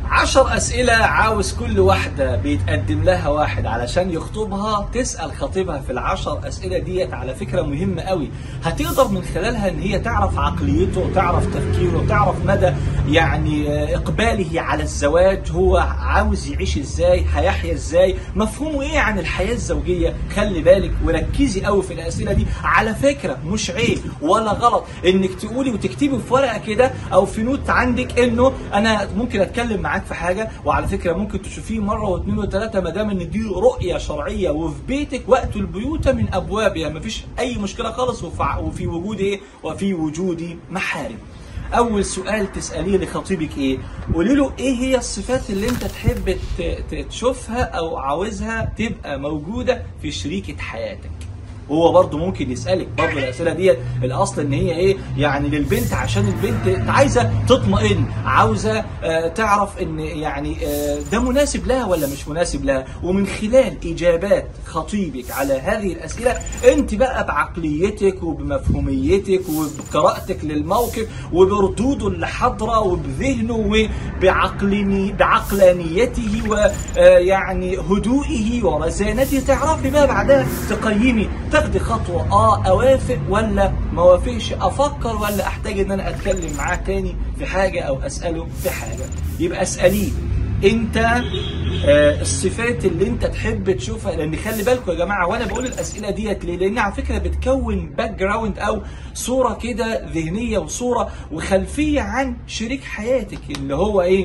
عشر أسئلة عاوز كل واحدة بيتقدم لها واحد علشان يخطبها تسأل خطيبها في العشر أسئلة ديت على فكرة مهمة قوي هتقدر من خلالها إن هي تعرف عقليته وتعرف تفكيره وتعرف مدى يعني آه، إقباله على الزواج هو عاوز يعيش إزاي هيحيا إزاي مفهومه إيه عن الحياة الزوجية خلي بالك وركزي قوي في الأسئلة دي على فكرة مش عيب ولا غلط إنك تقولي وتكتبي في ورقة كده أو في نوت عندك إنه أنا ممكن أتكلم معاك في حاجه وعلى فكره ممكن تشوفيه مره واثنين وثلاثه ما دام ان دي رؤيه شرعيه وفي بيتك وقت البيوت من ابوابها ما فيش اي مشكله خالص وفي- وفي وجود ايه وفي وجود محارم اول سؤال تساليه لخطيبك ايه قولي له ايه هي الصفات اللي انت تحب ت- ت- تشوفها او عاوزها تبقى موجوده في شريكه حياتك هو برضه ممكن يسالك برضه الاسئله ديت الاصل ان هي ايه يعني للبنت عشان البنت عايزه تطمئن عاوزه آه تعرف ان يعني آه ده مناسب لها ولا مش مناسب لها ومن خلال اجابات خطيبك على هذه الاسئله انت بقى بعقليتك وبمفهوميتك وبقراءتك للموقف وبردوده اللي حاضره وبذهنه وبعقلني بعقلانيته ويعني هدوئه ورزانته تعرفي بقى بعدها تقيمي تاخدي خطوه اه اوافق ولا ما اوافقش افكر ولا احتاج ان انا اتكلم معاه تاني في حاجه او اساله في حاجه يبقى اساليه انت آه الصفات اللي انت تحب تشوفها لان خلي بالكم يا جماعه وانا بقول الاسئله ديت ليه؟ لان على فكره بتكون باك جراوند او صوره كده ذهنيه وصوره وخلفيه عن شريك حياتك اللي هو ايه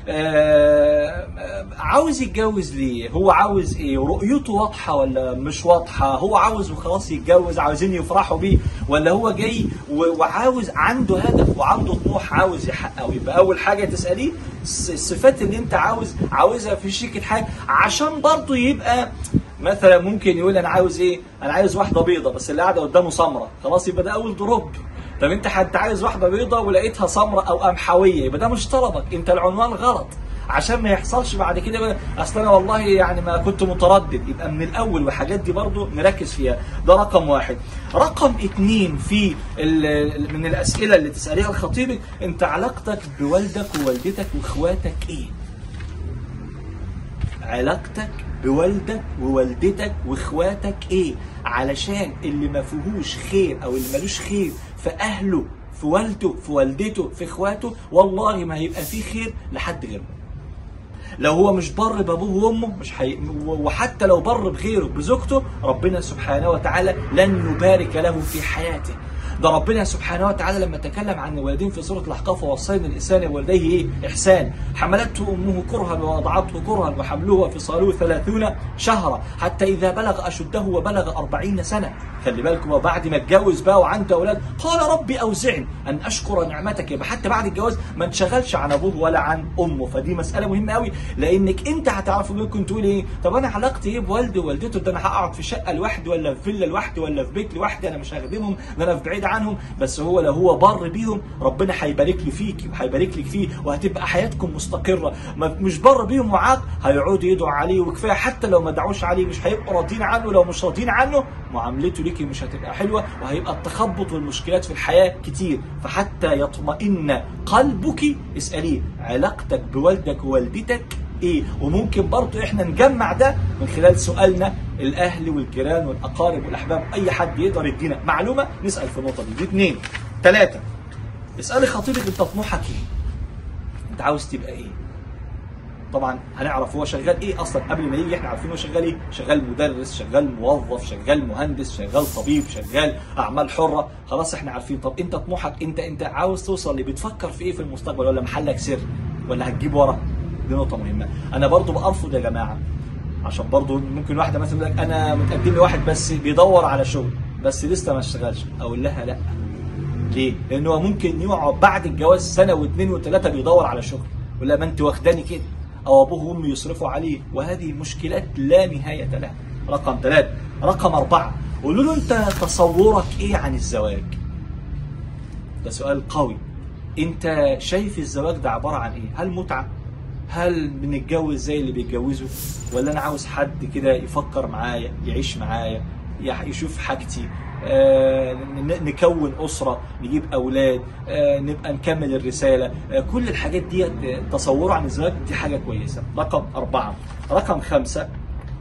آه، عاوز يتجوز ليه؟ هو عاوز ايه؟ رؤيته واضحه ولا مش واضحه؟ هو عاوز وخلاص يتجوز عاوزين يفرحوا بيه ولا هو جاي و- وعاوز عنده هدف وعنده طموح عاوز يحققه يبقى اول حاجه تساليه الص- الصفات اللي انت عاوز عاوزها في شريكه حاجه عشان برضه يبقى مثلا ممكن يقول انا عاوز ايه؟ انا عايز واحده بيضه بس اللي قاعده قدامه سمراء خلاص يبقى ده اول دروب طب انت حد عايز واحده بيضه ولقيتها سمراء او قمحويه يبقى ده مش طلبك انت العنوان غلط عشان ما يحصلش بعد كده بقى اصل انا والله يعني ما كنت متردد يبقى من الاول والحاجات دي برضو نركز فيها ده رقم واحد رقم اتنين في ال- من الاسئله اللي تساليها لخطيبك انت علاقتك بوالدك ووالدتك واخواتك ايه علاقتك بوالدك ووالدتك واخواتك ايه علشان اللي ما فيهوش خير او اللي ملوش خير في اهله في والده في والدته في اخواته والله ما هيبقى فيه خير لحد غيره لو هو مش بر بابوه وامه مش حي... وحتى لو بر بغيره بزوجته ربنا سبحانه وتعالى لن يبارك له في حياته ده ربنا سبحانه وتعالى لما تكلم عن الوالدين في سوره الاحقاف ووصينا الانسان والديه ايه؟ احسان حملته امه كرها ووضعته كرها وحمله وفصاله ثلاثون شهرا حتى اذا بلغ اشده وبلغ أربعين سنه خلي بالكم وبعد ما اتجوز بقى وعنده اولاد قال ربي اوزعني ان اشكر نعمتك يبقى حتى بعد الجواز ما انشغلش عن ابوه ولا عن امه فدي مساله مهمه قوي لانك انت هتعرف ممكن تقول ايه طب انا علاقتي ايه بوالدي ووالدته ده انا هقعد في شقه لوحدي ولا في فيلا لوحدي ولا في بيت لوحدي انا مش هخدمهم ده انا في بعيد عنهم بس هو لو هو بر بيهم ربنا هيبارك لي فيك وهيبارك لك فيه وهتبقى حياتكم مستقره ما- مش بر بيهم وعاق هيقعدوا يدعوا عليه وكفايه حتى لو ما دعوش عليه مش هيبقوا راضيين عنه لو مش راضيين عنه معاملته ليكي مش هتبقى حلوه وهيبقى التخبط والمشكلات في الحياه كتير فحتى يطمئن قلبك اساليه علاقتك بوالدك ووالدتك ايه وممكن برضه احنا نجمع ده من خلال سؤالنا الاهل والجيران والاقارب والاحباب اي حد يقدر يدينا معلومه نسال في النقطه دي دي اثنين ثلاثه اسالي خطيبك انت طموحك ايه انت عاوز تبقى ايه طبعا هنعرف هو شغال ايه اصلا قبل ما يجي احنا عارفين هو شغال ايه شغال مدرس شغال موظف شغال مهندس شغال طبيب شغال اعمال حره خلاص احنا عارفين طب انت طموحك انت انت عاوز توصل ليه بتفكر في ايه في المستقبل ولا محلك سر ولا هتجيب ورا دي نقطه مهمه انا برضو برفض يا جماعه عشان برضو ممكن واحده مثلا يقول لك انا متقدم لي واحد بس بيدور على شغل بس لسه ما اشتغلش اقول لها لا ليه؟ لان هو ممكن يقعد بعد الجواز سنه واثنين وثلاثه بيدور على شغل ولا ما انت واخداني كده او ابوه وامه يصرفوا عليه وهذه مشكلات لا نهايه لها رقم ثلاثه رقم اربعه قولوا له انت تصورك ايه عن الزواج؟ ده سؤال قوي انت شايف الزواج ده عباره عن ايه؟ هل متعه؟ هل بنتجوز زي اللي بيتجوزوا؟ ولا انا عاوز حد كده يفكر معايا يعيش معايا يح- يشوف حاجتي آه، ن- نكون اسره نجيب اولاد آه، نبقى نكمل الرساله آه، كل الحاجات دي آه، تصوره عن الزواج دي حاجه كويسه رقم اربعه رقم خمسه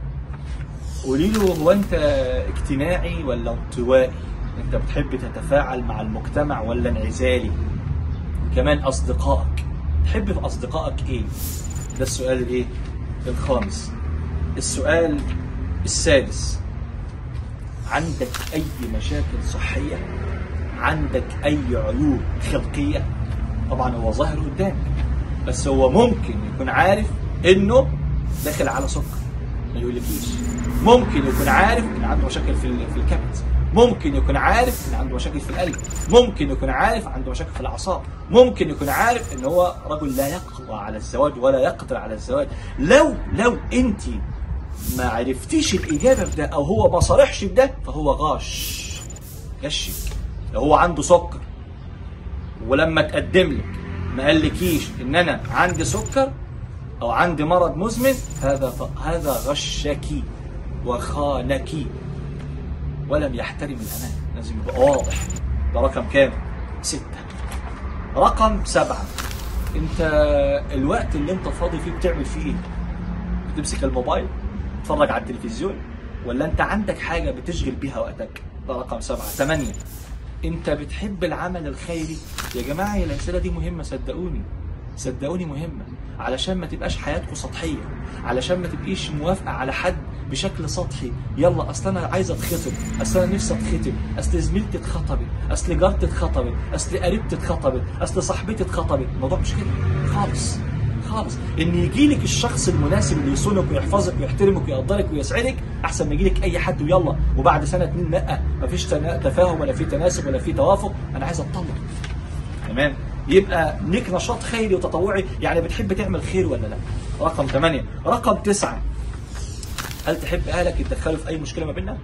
قولي له هو انت اجتماعي ولا انطوائي انت بتحب تتفاعل مع المجتمع ولا انعزالي كمان اصدقائك تحب في اصدقائك ايه ده السؤال الايه الخامس السؤال السادس عندك اي مشاكل صحيه عندك اي عيوب خلقيه طبعا هو ظاهر قدامك بس هو ممكن يكون عارف انه داخل على سكر ما يقولكيش ممكن يكون عارف ان عنده مشاكل في ال- في الكبد ممكن يكون عارف ان عنده مشاكل في القلب ممكن يكون عارف عنده مشاكل في الاعصاب ممكن يكون عارف ان هو رجل لا يقوى على الزواج ولا يقدر على الزواج لو لو انت ما عرفتيش الاجابه في ده او هو ما صرحش بده فهو غاش غشك لو هو عنده سكر ولما تقدم لك ما قالكيش ان انا عندي سكر او عندي مرض مزمن هذا ف... هذا غشك وخانك ولم يحترم الأمان لازم يبقى واضح ده رقم كام؟ ستة رقم سبعة انت الوقت اللي انت فاضي فيه بتعمل فيه ايه؟ بتمسك الموبايل تتفرج على التلفزيون ولا انت عندك حاجة بتشغل بيها وقتك ده رقم سبعة ثمانية انت بتحب العمل الخيري يا جماعة هي الأسئلة دي مهمة صدقوني صدقوني مهمة علشان ما تبقاش حياتكم سطحية علشان ما تبقيش موافقة على حد بشكل سطحي يلا اصل انا عايز اتخطب اصل انا نفسي اتخطب اصل زميلتي اتخطبت اصل جارتي اتخطبت اصل قريبتي اتخطبت اصل صاحبتي اتخطبت الموضوع مش كده خالص خالص ان يجي لك الشخص المناسب اللي يصونك ويحفظك ويحترمك ويقدرك ويسعدك احسن ما يجي لك اي حد ويلا وبعد سنه اتنين لا مفيش تنا- تفاهم ولا في تناسب ولا في توافق انا عايز اتطلق تمام يبقى ليك نشاط خيري وتطوعي يعني بتحب تعمل خير ولا لا رقم ثمانية رقم تسعة هل تحب اهلك يتدخلوا في اي مشكله ما بيننا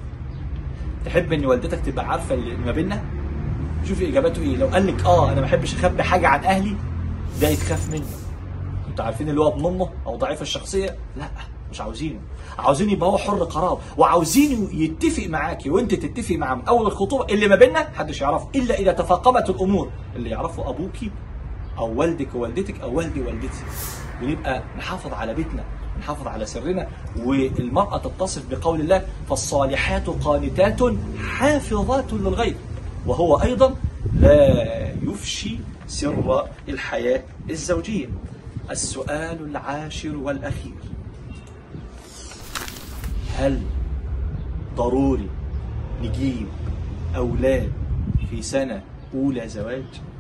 تحب ان والدتك تبقى عارفه اللي ما بيننا شوفي اجابته ايه لو قال لك اه انا ما بحبش اخبي حاجه عن اهلي ده يتخاف منه انتوا عارفين اللي هو ابن امه او ضعيف الشخصيه لا مش عاوزينه عاوزين يبقى هو حر قرار وعاوزينه يتفق معاكي وانت تتفق معاه من اول الخطوبه اللي ما بيننا محدش يعرفه الا اذا تفاقمت الامور اللي يعرفه ابوكي او والدك ووالدتك او والدي ووالدتي ونبقى نحافظ على بيتنا نحافظ على سرنا والمرأة تتصف بقول الله فالصالحات قانتات حافظات للغيب وهو أيضا لا يفشي سر الحياة الزوجية السؤال العاشر والأخير هل ضروري نجيب أولاد في سنة أولى زواج؟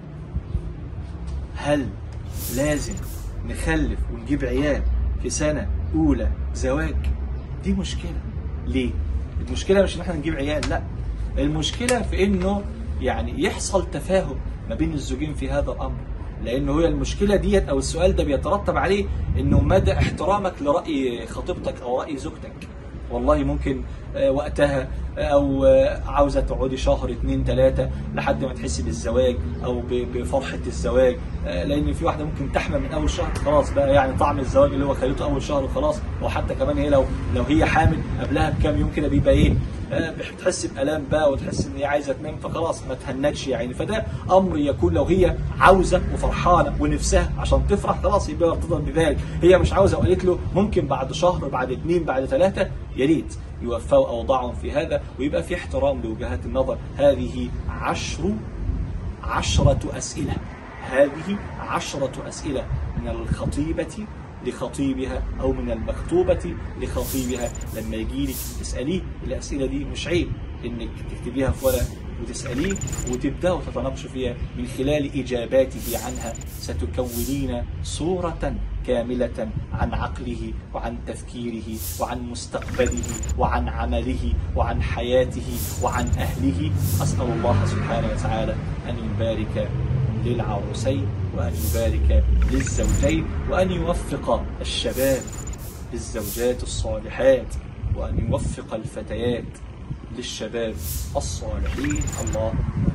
هل لازم نخلف ونجيب عيال في سنة أولى زواج؟ دي مشكلة ليه؟ المشكلة مش إن إحنا نجيب عيال لا المشكلة في إنه يعني يحصل تفاهم ما بين الزوجين في هذا الأمر لأنه هي المشكلة ديت أو السؤال ده بيترتب عليه إنه مدى احترامك لرأي خطيبتك أو رأي زوجتك والله ممكن آه، وقتها آه، او آه، عاوزه تقعدي شهر اتنين تلاته لحد ما تحسي بالزواج او ب- بفرحه الزواج آه، لان في واحده ممكن تحمل من اول شهر خلاص بقى يعني طعم الزواج اللي هو خليته اول شهر وخلاص وحتى كمان هي لو لو هي حامل قبلها بكام يوم كده بيبقى ايه آه، بتحس بالام بقى وتحس ان هي عايزه تنام فخلاص ما تهنكش يعني فده امر يكون لو هي عاوزه وفرحانه ونفسها عشان تفرح خلاص يبقى ارتضت بذلك هي مش عاوزه وقالت له ممكن بعد شهر بعد اثنين بعد ثلاثه يا ريت يوفوا اوضاعهم في هذا ويبقى في احترام لوجهات النظر هذه عشر عشرة أسئلة هذه عشرة أسئلة من الخطيبة لخطيبها أو من المخطوبة لخطيبها لما يجي لك تسأليه الأسئلة دي مش عيب إنك تكتبيها في ورقة وتسأليه وتبدأوا تتناقشوا فيها من خلال إجاباته عنها ستكونين صورة كاملة عن عقله وعن تفكيره وعن مستقبله وعن عمله وعن حياته وعن أهله أسأل الله سبحانه وتعالى أن يبارك للعروسين وأن يبارك للزوجين وأن يوفق الشباب للزوجات الصالحات وأن يوفق الفتيات للشباب الصالحين اللهم